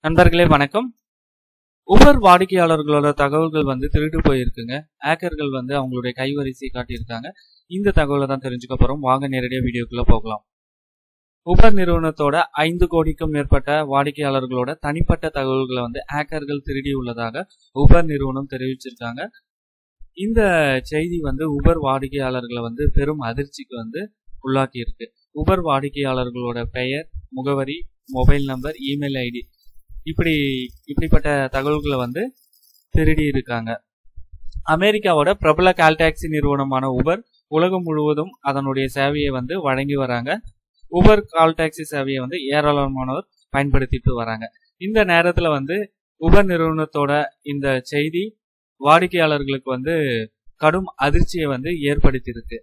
நண்பர்களே வணக்கம் உபர் வாடிக்கையாளர்களோட தகவல்கள் வந்து திருட்டு போயிருக்குங்க ஹேக்கர்கள் வந்து அவங்களுடைய கைவரிசை காட்டியிருக்காங்க இந்த தகவலை தான் தெரிஞ்சுக்க போறோம் வாங்க நேரடியாக வீடியோக்குள்ள போகலாம் உபர் நிறுவனத்தோட ஐந்து கோடிக்கும் மேற்பட்ட வாடிக்கையாளர்களோட தனிப்பட்ட தகவல்களை வந்து ஹேக்கர்கள் திருடி உள்ளதாக உபர் நிறுவனம் தெரிவிச்சிருக்காங்க இந்த செய்தி வந்து உபர் வாடிக்கையாளர்களை வந்து பெரும் அதிர்ச்சிக்கு வந்து உள்ளாக்கி இருக்கு உபர் வாடிக்கையாளர்களோட பெயர் முகவரி மொபைல் நம்பர் இமெயில் ஐடி இப்படி இப்படிப்பட்ட தகவல்களை வந்து திருடி இருக்காங்க அமெரிக்காவோட பிரபல கால் டாக்ஸி நிறுவனமான உபர் உலகம் முழுவதும் அதனுடைய சேவையை வந்து வழங்கி வராங்க உபர் கால் டாக்ஸி சேவையை வந்து ஏராளமானோர் பயன்படுத்திட்டு வராங்க இந்த நேரத்துல வந்து உபர் நிறுவனத்தோட இந்த செய்தி வாடிக்கையாளர்களுக்கு வந்து கடும் அதிர்ச்சியை வந்து ஏற்படுத்தியிருக்கு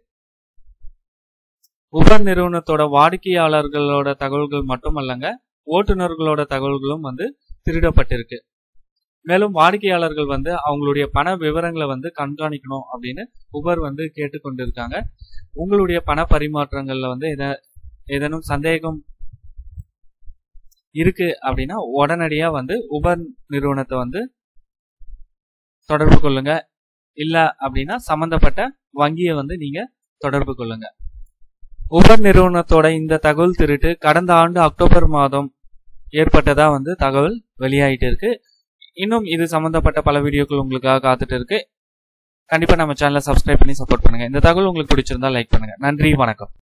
உபர் நிறுவனத்தோட வாடிக்கையாளர்களோட தகவல்கள் மட்டுமல்லங்க ஓட்டுநர்களோட தகவல்களும் வந்து திருடப்பட்டிருக்கு மேலும் வாடிக்கையாளர்கள் வந்து அவங்களுடைய பண விவரங்களை வந்து கண்காணிக்கணும் அப்படின்னு உபர் வந்து கேட்டுக்கொண்டிருக்காங்க உங்களுடைய பண பரிமாற்றங்கள்ல வந்து எத ஏதேனும் சந்தேகம் இருக்கு அப்படின்னா உடனடியா வந்து உபர் நிறுவனத்தை வந்து தொடர்பு கொள்ளுங்க இல்ல அப்படின்னா சம்பந்தப்பட்ட வங்கியை வந்து நீங்க தொடர்பு கொள்ளுங்க உபர் நிறுவனத்தோட இந்த தகவல் திருட்டு கடந்த ஆண்டு அக்டோபர் மாதம் ஏற்பட்டதா வந்து தகவல் வெளியாயிட்டு இருக்கு இன்னும் இது சம்பந்தப்பட்ட பல வீடியோக்கள் உங்களுக்காக காத்துட்டு இருக்கு கண்டிப்பா நம்ம சேனலை சப்ஸ்கிரைப் பண்ணி சப்போர்ட் பண்ணுங்க இந்த தகவல் உங்களுக்கு பிடிச்சிருந்தா லைக் பண்ணுங்க நன்றி வணக்கம்